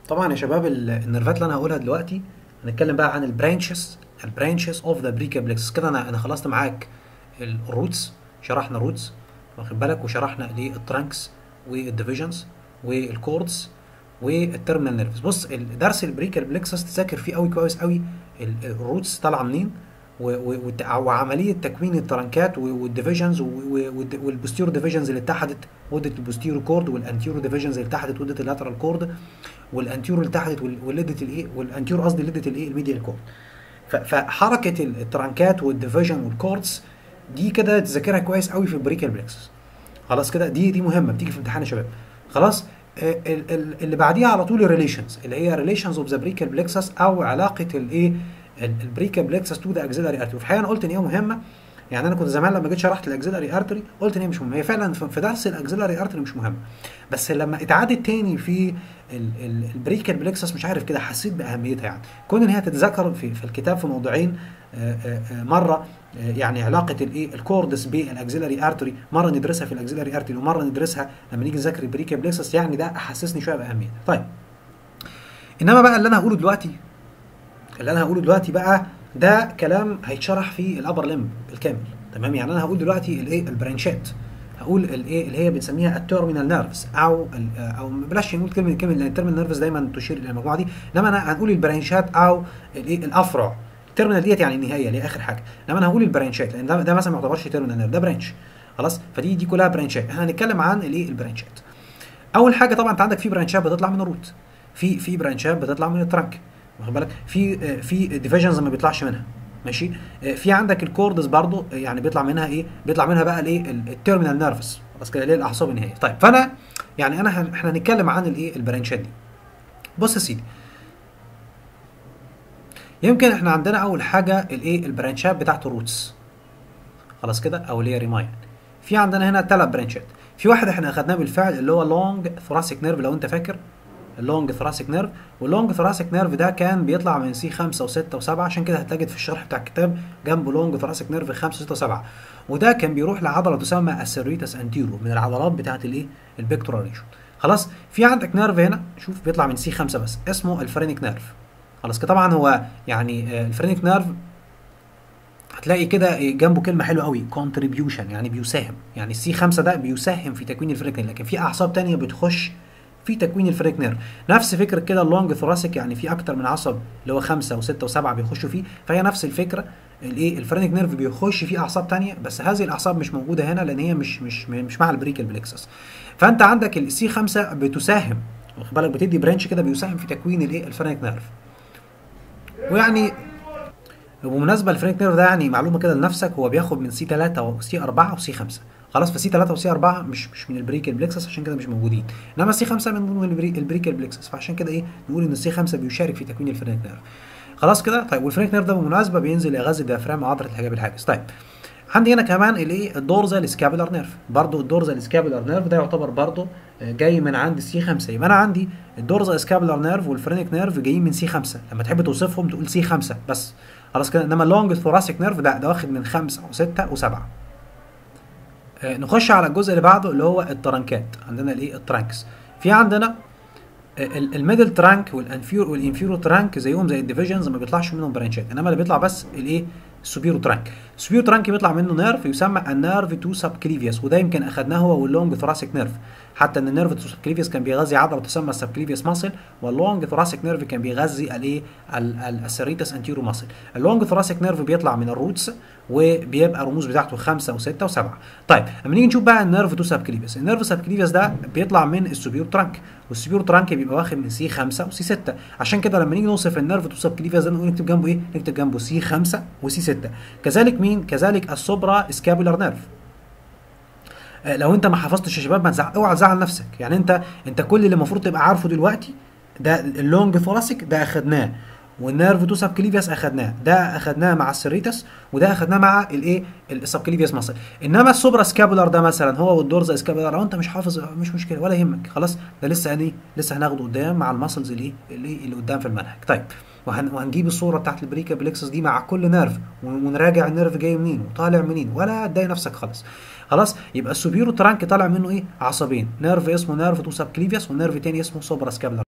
طبعا يا شباب ال- النيرفات اللي انا هقولها دلوقتي هنتكلم بقى عن البرانشز البرانشز اوف ذا بريكا بلكسس كده انا انا خلصت معاك الروتس شرحنا الروتس واخد بالك وشرحنا الايه الترانكس والديفيجنز والكوردز والتيرمينال نيرفز بص ال- درس البريكا بلكسس تذاكر فيه قوي كويس قوي ال- الروتس طالعه منين و- و- والت- وعمليه تكوين الترنكات والديفيجنز والبوستيرو ديفيجنز اللي اتحدت ودت البوستيرو كورد والانتيرو ديفيجنز اللي اتحدت ودت اللاترال كورد والانتيرو اللي اتحدت وال- والليدت الايه والانتيرو قصدي ليدت الايه الميديال كورد ف- فحركه ال- الترنكات والديفيجن والكوردز دي كده تذاكرها كويس قوي في البريكال بلكسس خلاص كده دي دي مهمه بتيجي في امتحان يا شباب خلاص آه، ال- ال- اللي بعديها على طول الريليشنز اللي هي ريليشنز اوف ذا بريكال بلكسس او علاقه الايه البريكال بلكسس تو ذا اكزيلاري ارتري وفي الحقيقه انا قلت ان هي مهمه يعني انا كنت زمان لما جيت شرحت الاكزيلاري ارتري قلت ان هي مش مهمه هي فعلا في في درس الاكزيلاري ارتري مش مهمه بس لما اتعادت تاني في ال- ال- البريكال بلكسس مش عارف كده حسيت باهميتها يعني كون ان هي تتذكر في, في الكتاب في موضوعين آه، آه، آه، مره آه، يعني علاقه الايه الكوردس بالاكزيلاري ارتري مره ندرسها في الاكزيلاري ارتري ومره ندرسها لما نيجي نذاكر البريكال بلكسس يعني ده حسسني شويه باهميتها طيب انما بقى اللي انا هقوله دلوقتي اللي انا هقوله دلوقتي بقى ده كلام هيتشرح في الابر ليمب بالكامل تمام يعني انا هقول دلوقتي الايه البرانشات هقول الايه اللي هي بنسميها التيرمينال نيرفز او ال- او بلاش نقول كلمه كلمه لان التيرمينال نيرفز دايما تشير الى المجموعه دي انما انا هنقول البرانشات او الايه الافرع التيرمينال ديت يعني النهايه اللي هي اخر حاجه انما انا هقول البرانشات لان ده, ده مثلا ما يعتبرش تيرمينال نيرف ده برانش خلاص فدي دي كلها برانشات احنا هنتكلم عن الايه البرانشات اول حاجه طبعا انت عندك في برانشات بتطلع من الروت في في برانشات بتطلع من الترنك واخد بالك في آه، في ديفيجنز ما بيطلعش منها ماشي آه، في عندك الكوردز برضو آه، يعني بيطلع منها ايه بيطلع منها بقى الايه التيرمينال نيرفز بس كده اللي هي الاعصاب النهائيه طيب فانا يعني انا هن- احنا هنتكلم عن الايه البرانشات دي بص يا سيدي يمكن احنا عندنا اول حاجه الايه البرانشات بتاعت الروتس خلاص كده او اللي هي ريماين في عندنا هنا ثلاث برانشات في واحد احنا اخدناه بالفعل اللي هو لونج ثوراسيك نيرف لو انت فاكر اللونج ثوراسيك نيرف واللونج ثوراسيك نيرف ده كان بيطلع من سي 5 و6 و7 عشان كده هتجد في الشرح بتاع الكتاب جنبه لونج ثوراسيك نيرف 5 و6 و7 وده كان بيروح لعضله تسمى السيريتس انتيرو من العضلات بتاعه الايه البيكتورال ريجون خلاص في عندك نيرف هنا شوف بيطلع من سي 5 بس اسمه الفرينيك نيرف خلاص كده طبعا هو يعني آه، الفرينيك نيرف هتلاقي كده جنبه كلمه حلوه قوي contribution يعني بيساهم يعني السي 5 ده بيساهم في تكوين الفريك نيرف لكن في اعصاب تانية بتخش في تكوين الفريك نيرف نفس فكره كده اللونج ثوراسيك يعني في اكتر من عصب اللي هو خمسة وستة وسبعة بيخشوا فيه فهي نفس الفكره الايه الفرينك نيرف بيخش فيه اعصاب تانية بس هذه الاعصاب مش موجوده هنا لان هي مش مش مش مع البريكال بلكسس فانت عندك السي 5 بتساهم واخد بالك بتدي برانش كده بيساهم في تكوين الايه الفرينك نيرف ويعني وبمناسبه الفرينك نيرف ده يعني معلومه كده لنفسك هو بياخد من سي 3 وسي 4 وسي 5 خلاص فسي 3 وسي 4 مش مش من البريكال بلكسس عشان كده مش موجودين انما سي 5 من ضمن البري- البريكال بلكسس فعشان كده ايه نقول ان السي 5 بيشارك في تكوين الفرينك نيرف خلاص كده طيب والفرينك نيرف ده بالمناسبه بينزل يغذي الديافرام عضله الحجاب الحاجز طيب عندي هنا كمان الايه الدورزال سكابولار نيرف برضو الدورزال سكابولار نيرف ده يعتبر برضو آه، جاي من عند سي 5 يبقى انا عندي الدورزال سكابولار نيرف والفرينك نيرف جايين من سي 5 لما تحب توصفهم تقول سي 5 بس خلاص كده انما اللونج ثوراسيك نيرف ده ده واخد من 5 و6 و7 آه، نخش على الجزء اللي بعده اللي هو الترنكات عندنا الايه الترانكس في عندنا ال- الميدل ترانك والانفيور والانفيرو ترانك زيهم زي الديفيجنز ما بيطلعش منهم برانشات انما اللي بيطلع بس الايه السوبيرو ترانك السوبيرو ترانك بيطلع منه نيرف يسمى النيرف تو سبكليفيوس وده يمكن اخدناه هو واللونج ثوراسيك نيرف حتى ان النيرف تو سبكليفيوس كان بيغذي عضله تسمى السبكليفيوس ماسل واللونج ثوراسيك نيرف كان بيغذي الايه ال- ال- السيريتس انتيرو ماسل اللونج ثوراسيك نيرف بيطلع من الروتس وبيبقى الرموز بتاعته خمسة وستة وسبعة طيب لما نيجي نشوف بقى النيرف تو سبكليفيوس النيرف سبكليفيوس ده بيطلع من السوبيرو ترانك والسوبيرو ترانك بيبقى واخد من سي 5 وسي 6 عشان كده لما نيجي نوصف النيرف تو سبكليفيوس ده نقول نكتب جنبه ايه نكتب جنبه سي 5 وسي 6 كذلك مين كذلك السوبرا سكابولار نيرف آه، لو انت ما حفظتش يا شباب ما تزعل اوعى تزعل نفسك يعني انت انت كل اللي المفروض تبقى عارفه دلوقتي ده اللونج ثوراسيك ده اخدناه والنيرف تو سبكليفيوس اخدناه ده اخدناه مع السيريتس وده اخدناه مع الايه السبكليفيوس ماسل انما السوبرا سكابولار ده مثلا هو والدورزا سكابولار لو انت مش حافظ مش مشكله ولا يهمك خلاص ده لسه يعني لسه هناخده قدام مع الماسلز اللي اللي, اللي قدام في المنهج طيب وهن وهنجيب الصوره بتاعت البريكا بلكسس دي مع كل نيرف ونراجع النيرف جاي منين وطالع منين ولا تضايق نفسك خالص خلاص يبقى السوبيرو ترانك طالع منه ايه عصبين نيرف اسمه نيرف تو سبكليفيوس ونيرف تاني اسمه سوبرا سكابولار